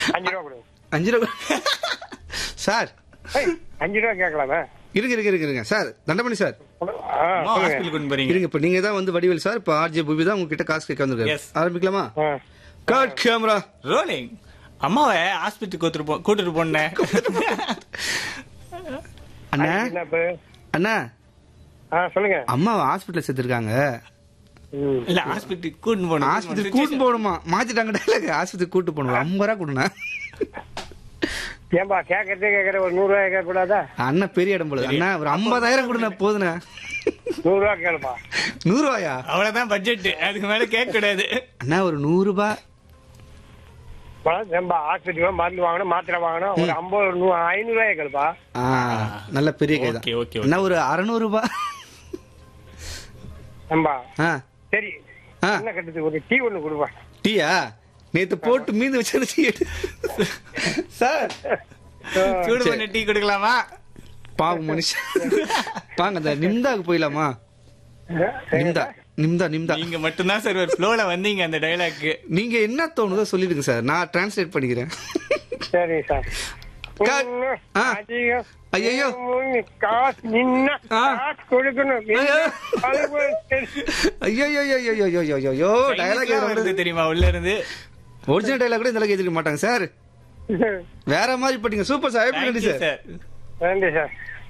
அஞ்சு ரூபா கொடுங்க அஞ்சு ரூபா சார் ஏய், அஞ்சு ரூபா கேட்கலாமே இருங்க இருங்க இருங்க இருங்க சார் தண்டமணி சார் ஆ, அம்மா சொல்லுங்க. ஹாஸ்பிட்டல் கொண்டு போறீங்க இருங்க இப்ப நீங்க தான் வந்து வடிவேல் சார் இப்ப ஆர்ஜே பூபி தான் உங்ககிட்ட காசு கேட்க வந்திருக்காரு Yes. ஆரம்பிக்கலாமா ஆ. கட் கேமரா ரோலிங் அம்மாவை ஹாஸ்பிட்டல் கூட்டிட்டு போ கூட்டிட்டு போனேன் அண்ணா என்ன இப்ப? அண்ணா ஆ, சொல்லுங்க அம்மா ஹாஸ்பிட்டல் சேர்த்திருக்காங்க ம். இல்ல ஹாஸ்பிட்டல் கூட்டிட்டு போகணும் ஹாஸ்பிட்டல் கூட்டு போகணுமா மாத்திட்டாங்க டைலாக் ஹாஸ்பிட்டல் கூட்டு போகணும் ஐம்பது ரூபா கொடுண்ணா ஏன்பா கேட்கறதே கேட்கற ஒரு நூறு ரூபாய் கேட்க கூடாதா அண்ணா பெரிய இடம் போல அண்ணா ஒரு ஐம்பதாயிரம் கொடுண்ணா போதுண்ணா நூறு ரூபா கேளுப்பா நூறு ரூபாயா அவ்வளவுதான் பட்ஜெட் அதுக்கு மேல கேட்க கூடாது அண்ணா ஒரு நூறு ரூபாய் ஏன்பா ஹாஸ்பிட்டல் மருந்து வாங்கணும் மாத்திரை வாங்கணும் ஒரு ஐம்பது நூ- ஐநூறு ரூபாய் கேளுப்பா ஆ, நல்ல பெரிய கை Okay, okay, okay. தான் அண்ணா ஒரு அறநூறு ரூபாய் ஏன்பா ஆ சரி ஆ. என்ன கட்டுறது ஒரு டீ ஒண்ணு கொடுப்பா டீயா நேத்து போட்டு மீந்து வச்சு டீ எடு சார் சூடு சரி. பண்ணி டீ கொடுக்கலாமா பாவம் மனுஷன் வாங்க அந்த நிம்தாக்கு போயிடலாமா நிம்தா நிம்தா நிம்தா நீங்க மட்டும்தான் சார் ஒரு ஃப்ளோல வந்தீங்க அந்த டைலாக்கு நீங்க என்ன தோணுதோ சொல்லிடுங்க சார் நான் டிரான்ஸ்லேட் பண்ணிக்கிறேன் சரி சார் கா- ஆ. அதிகம் ஐயையோ. காசு நின்ன ஆ. காசு கொடுக்கணும் ஐயோ. அது போய் சரி. ஐயோ ஐயோ ஐயோ ஐயோ ஐயோ ஐயோ டைலாக் வருது டைலாக் தெரியுமா உள்ள இருந்து ஒரிஜினல் டைலாக் கூட இந்த அளவுக்கு எழுதிக்க மாட்டாங்க சார் வேற மாதிரி போட்டீங்க சூப்பர் சார் எப்படி Thank நன்றி you, சார் sir. நன்றி சார்